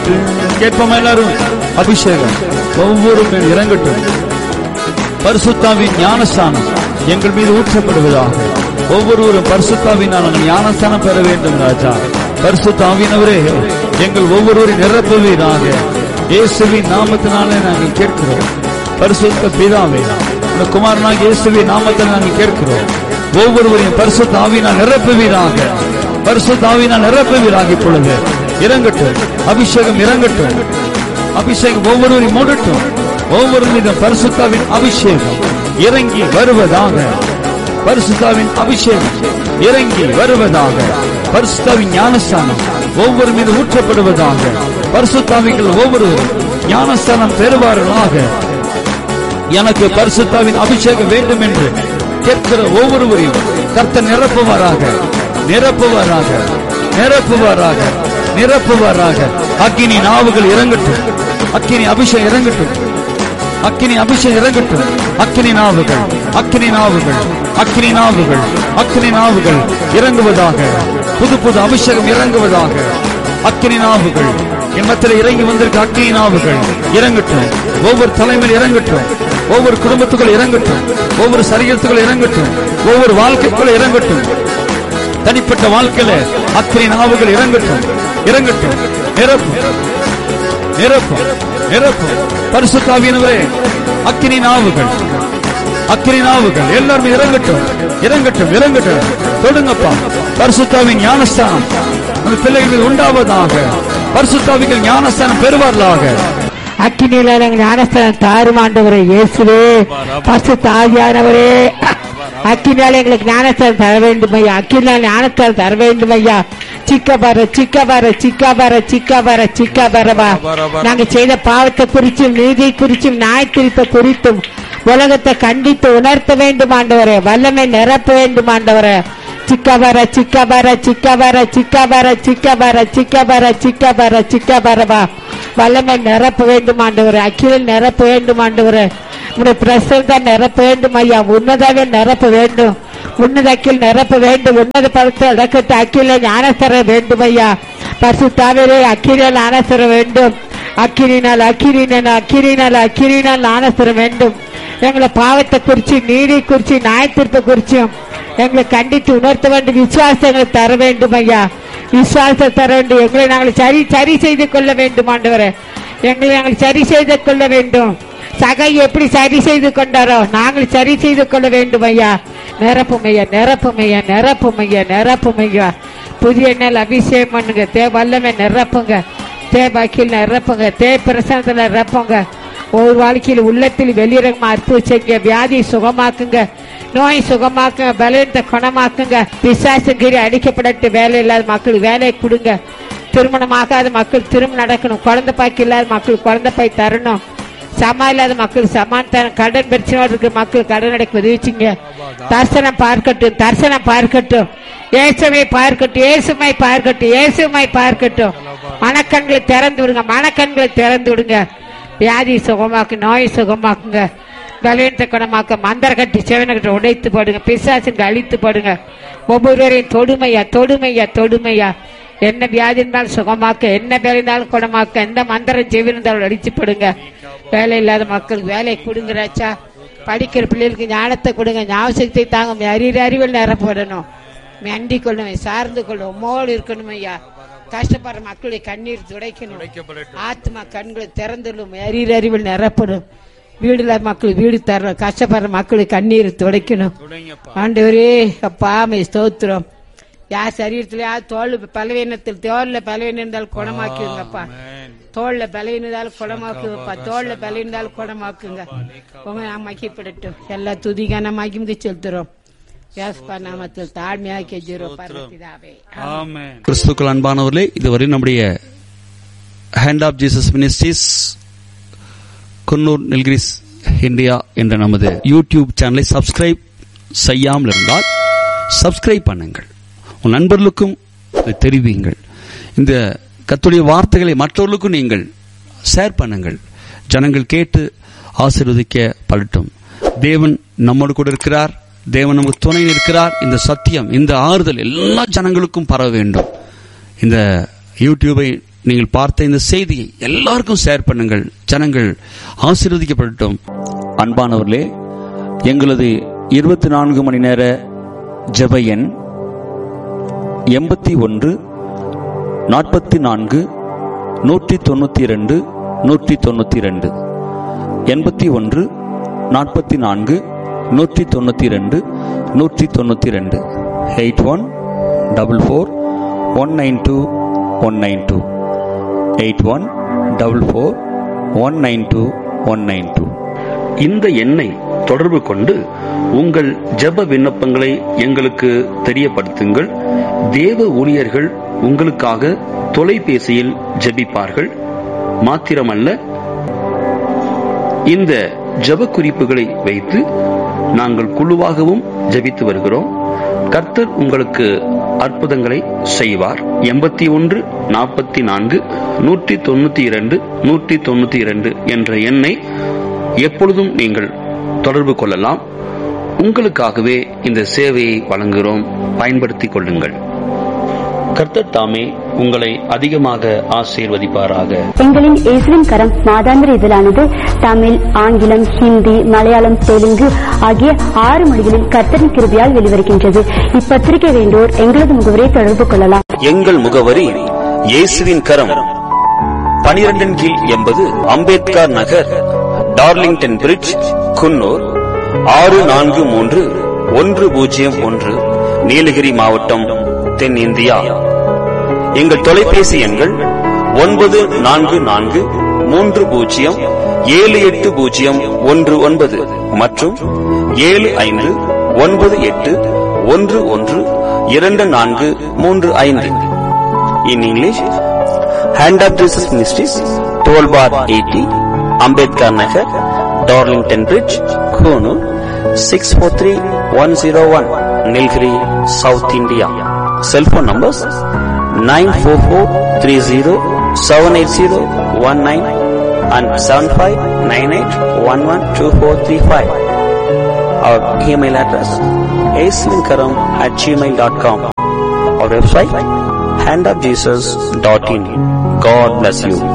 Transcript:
கேட்போமா எல்லாரும் அபிஷேகம் ஒவ்வொரு மேல் இறங்கட்டும் பரிசுத்தாவின் ஞானஸ்தானம் எங்கள் மீது ஊற்றப்படுவதாக ஒவ்வொருவரும் பரிசுத்தாவின் ஞானஸ்தானம் பெற வேண்டும் ராஜா பரிசுத்தாவினவரே எங்கள் ஒவ்வொருவரையும் நிரப்புவீராக இயேசுவின் நாமத்தினாலே நாங்கள் கேட்கிறோம் பரிசுத்த பிதாவே இந்த குமாரனாக இயேசுவின் நாமத்தில் நாங்கள் கேட்கிறோம் ஒவ்வொருவரையும் பரிசுத்த ஆவினால் நிரப்புவீராக பரிசுத்த ஆவினால் நிரப்புவீராக இப்பொழுது இறங்கட்டும் அபிஷேகம் இறங்கட்டும் அபிஷேகம் ஒவ்வொருவரையும் மூடட்டும் ஒவ்வொரு மீதும் பரிசுத்தாவின் அபிஷேகம் இறங்கி வருவதாக பரிசுத்தாவின் அபிஷேகம் இறங்கி வருவதாக பரிசுத்தாவின் ஞானஸ்தானம் ஒவ்வொரு மீது ஊற்றப்படுவதாக பரிசுத்தாவிகள் ஒவ்வொருவரும் ஞானஸ்தானம் பெறுவார்களாக எனக்கு பரிசுத்தாவின் அபிஷேகம் வேண்டும் என்று கேட்கிற ஒவ்வொருவரையும் கர்த்தர் நிரப்புவாராக நிரப்புவாராக நிரப்புவாராக நிரப்புவாராக அக்கினி நாவுகள் இறங்கட்டும் அக்கினி அபிஷேகம் இறங்கட்டும் அக்கினி அபிஷேகம் இறங்கட்டும் அக்கினி நாவுகள் அக்கினி நாவுகள் அக்கினி நாவுகள் அக்கினி நாவுகள் இறங்குவதாக புது புது அபிஷேகம் இறங்குவதாக அக்கினி நாவுகள் என் மத்தியில் இறங்கி வந்திருக்க அக்கினி நாவுகள் இறங்கட்டும் ஒவ்வொரு தலைமையில் இறங்கட்டும் ஒவ்வொரு குடும்பத்துக்குள் இறங்கட்டும் ஒவ்வொரு சரீரத்துக்குள் இறங்கட்டும் ஒவ்வொரு வாழ்க்கைக்குள்ள இறங்கட்டும் தனிப்பட்ட வாழ்க்கையில அக்கினி நாவுகள் இறங்கட்டும் இறங்கட்டும் நிரப்பும் நிரப்பும் நிரப்பும் பரிசுத்தாவியனவரே அக்கினி நாவுகள் அக்கினி நாவுகள் எல்லாருமே இறங்கட்டும் இறங்கட்டும் இறங்கட்டும் தொடுங்கப்பா பரிசுத்தாவின் ஞானஸ்தானம் அந்த பிள்ளைகள் உண்டாவதாக பரிசுத்தாவிகள் ஞானஸ்தானம் பெறுவார்களாக அக்கினியில ஞானஸ்தானம் தாருமாண்டவரே இயேசுவே பசு தாவியானவரே அக்கினால் எங்களுக்கு ஞானஸ்தானம் தர வேண்டும் ஐயா அக்கினால் ஞானஸ்தானம் தர வேண்டும் ஐயா சிக்கபார சிக்கபார சிக்காபார சிக்காபார சிக்காபாரவா நாங்க செய்த பாவத்தை குறிச்சும் நீதி குறிச்சும் நியாயத்திருப்பை குறித்தும் உலகத்தை கண்டித்து உணர்த்த வேண்டும் ஆண்டவரே வல்லமை நிரப்ப வேண்டும் ஆண்டவரே சிக்கபார சிக்கபார சிக்கபார சிக்கபார சிக்கபார சிக்கபார சிக்கபார சிக்கபாரவா வல்லமை நிரப்ப வேண்டும் ஆண்டவரே அக்கிலில் நிரப்ப வேண்டும் ஆண்டவரே உடைய பிரசந்த நிரப்ப வேண்டும் ஐயா உன்னதாவே நிரப்ப வேண்டும் உன்னத அக்கில் நிரப்ப வேண்டும் உன்னத பலத்தை அடக்கத்தை அக்கில ஞானசர வேண்டும் ஐயா பசு தாவிலே அக்கிரியால் ஞானசர வேண்டும் அக்கிரினால் அக்கிரினால் அக்கிரினால் அக்கிரினால் ஞானசர வேண்டும் எங்களை பாவத்தை குறிச்சு நீதி குறிச்சு நியாயத்திற்பை குறிச்சும் எங்களை கண்டித்து உணர்த்த வேண்டும் விசுவாசங்களை தர வேண்டும் ஐயா விசுவாசம் தர வேண்டும் எங்களை நாங்கள் சரி சரி செய்து கொள்ள வேண்டும் ஆண்டவரே எங்களை நாங்கள் சரி செய்து கொள்ள வேண்டும் சகை எப்படி சரி செய்து கொண்டாரோ நாங்கள் சரி செய்து கொள்ள வேண்டும் ஐயா நிரப்பும் ஐயா நிரப்பும் ஐயா நிரப்பும் ஐயா நிரப்பும் ஐயா புதிய நாள் அபிஷேகம் பண்ணுங்க தே வல்லமை நிரப்புங்க தே பாக்கியில் நிரப்புங்க தே பிரசனத்துல நிரப்புங்க ஒவ்வொரு வாழ்க்கையில் உள்ளத்தில் வெளியிறங்கமா அற்புதம் செய்யுங்க வியாதி சுகமாக்குங்க நோய் சுகமாக்குங்க பலவீனத்தை குணமாக்குங்க பிசாசுங்கிரி அடிக்கப்படட்டு வேலை இல்லாத மக்களுக்கு வேலையை கொடுங்க திருமணம் ஆகாத மக்கள் திருமணம் நடக்கணும் குழந்தை பாக்கி இல்லாத மக்கள் குழந்தை பாய் தரணும் சமா இல்லாத மக்கள் சமான் தரணும் கடன் பிரச்சனை இருக்கு மக்கள் கடன் அடைக்க உதவிச்சிங்க தரிசனம் பார்க்கட்டும் தரிசனம் பார்க்கட்டும் இயேசுமை பார்க்கட்டும் இயேசுமை பார்க்கட்டும் இயேசுமை பார்க்கட்டும் மனக்கண்களை திறந்து விடுங்க மனக்கண்களை திறந்து விடுங்க வியாதி சுகமாக்கு நோய் சுகமாக்குங்க பலவீனத்தை குணமாக்க மந்திர கட்டி செவனகட்டை உடைத்து போடுங்க பிசாசுங்க அழித்து போடுங்க ஒவ்வொருவரையும் தொடுமையா தொடுமையா தொடுமையா என்ன வியாதி இருந்தாலும் சுகமாக்க என்ன வேலை இருந்தாலும் குணமாக்க எந்த மந்திரம் செவி இருந்தாலும் அடிச்சு போடுங்க வேலை இல்லாத மக்களுக்கு வேலையை கொடுங்கறாச்சா படிக்கிற பிள்ளைகளுக்கு ஞானத்தை கொடுங்க ஞாபகத்தை தாங்க அறிவு அறிவில் நிரப்படணும் அண்டி கொள்ளணும் சார்ந்து கொள்ளும் உம்மோடு இருக்கணும் ஐயா கஷ்டப்படுற மக்களுடைய கண்ணீர் துடைக்கணும் ஆத்மா கண்களை திறந்துள்ளும் அறிவு அறிவில் நிரப்படும் வீடுல மக்கள் வீடு தரணும் கஷ்டப்படுற மக்களுக்கு கண்ணீர் துடைக்கணும் ஆண்டவரே அப்பா மை ஸ்தோத்திரம் யார் சரீரத்துல யார் தோல் பலவீனத்தில் தோல்ல பலவீனம் இருந்தாலும் குணமாக்கிடுங்கப்பா தோல்ல பலவீனம் இருந்தாலும் குணமாக்குங்கப்பா தோல்ல பலவீனம் இருந்தாலும் குணமாக்குங்க உங்க நாம் மகிப்படட்டும் எல்லா துதிகான மகிழ்ந்து செலுத்துறோம் யாஸ்பா நாமத்தில் தாழ்மையாக கெஜிரோம் பரமபிதாவே ஆமென் கிறிஸ்துக்கள் அன்பானவர்களே இதுவரை நம்முடைய hand of Jesus ministries Coonoor Nilgiris India என்ற நமது யூடியூப் சேனலை சப்ஸ்கிரைப் செய்யாமல் இருந்தால் சப்ஸ்கிரைப் பண்ணுங்கள் உன் நண்பர்களுக்கும் இதை தெரிவியுங்கள் இந்த கத்துடைய வார்த்தைகளை மற்றவர்களுக்கும் நீங்கள் ஷேர் பண்ணுங்கள் ஜனங்கள் கேட்டு ஆசீர்வதிக்க படட்டும் தேவன் நம்மோடு கூட இருக்கிறார் தேவன் நமக்கு துணை இருக்கிறார் இந்த சத்தியம் இந்த ஆறுதல் எல்லா ஜனங்களுக்கும் பரவ வேண்டும் இந்த யூடியூபை நீங்கள் பார்த்த இந்த செய்தியை எல்லாருக்கும் ஷேர் பண்ணுங்கள் ஜனங்கள் ஆசீர்வதிக்கப்படட்டும் அன்பானவர்களே எங்களது இருபத்தி நான்கு மணி நேர ஜெப எண் எண்பத்தி ஒன்று நாற்பத்தி நான்கு நூற்றி தொண்ணூற்றி ரெண்டு நூற்றி தொண்ணூற்றி ரெண்டு எண்பத்தி ஒன்று நாற்பத்தி நான்கு நூற்றி தொண்ணூற்றி ரெண்டு நூற்றி தொண்ணூற்றி ரெண்டு eight one double four one nine two one nine two eight one double four one nine two one nine two இந்த எண்ணை தொடர்பு கொண்டு உங்கள் ஜெப விண்ணப்பங்களை எங்களுக்கு தெரியப்படுத்துங்கள் தேவ ஊழியர்கள் உங்களுக்காக தொலைபேசியில் ஜெபிப்பார்கள் மாத்திரமல்ல இந்த ஜெப குறிப்புகளை வைத்து நாங்கள் குழுவாகவும் ஜெபித்து வருகிறோம் கர்த்தர் உங்களுக்கு அற்புதங்களை செய்வார் எண்பத்தி ஒன்று நாற்பத்தி நான்கு நூற்றி தொண்ணூத்தி இரண்டு நூற்றி தொண்ணூத்தி இரண்டு என்ற எண்ணை எப்பொழுதும் நீங்கள் தொடர்பு கொள்ளலாம் உங்களுக்காகவே இந்த சேவையை வழங்குகிறோம் பயன்படுத்திக் கொள்ளுங்கள் கர்த்தர் தாமே உங்களை அதிகமாக ஆசீர்வதிப்பாராக எங்களின் இயேசுவின் கரம் மாதாந்திர இதழானது தமிழ் ஆங்கிலம் ஹிந்தி மலையாளம் தெலுங்கு ஆகிய ஆறு மொழிகளில் கர்த்தரின் கிருபியால் வெளிவருகின்றது இப்பத்திரிகை வேண்டோர் எங்களது முகவரை தொடர்பு கொள்ளலாம் எங்கள் முகவரி இயேசுவின் கரம் பனிரெண்டின் கீழ் எண்பது அம்பேத்கர் நகர் டார்லிங்டன் பிரிட்ஜ் குன்னூர் ஆறு நான்கு மூன்று ஒன்று பூஜ்ஜியம் ஒன்று நீலகிரி மாவட்டம் தென் இந்தியா எங்கள் தொலைபேசி எண்கள் ஒன்பது நான்கு நான்கு மூன்று பூஜ்ஜியம் ஏழு எட்டு பூஜ்ஜியம் ஒன்று ஒன்பது மற்றும் ஏழு ஐந்து ஒன்பது எட்டு ஒன்று ஒன்று இரண்டு நான்கு மூன்று ஐந்து in English hand of Jesus ministries twelve four eighty Ambedkar Nagar Darlington bridge Coonoor six four three one zero one Nilgiri south India cellphone numbers nine four four three zero seven eight zero one nine and seven five nine eight one one two four three five அவர் email address ஏஸ்லிங்கரம் at Gmail dot com our website handofjesus.in. God bless you.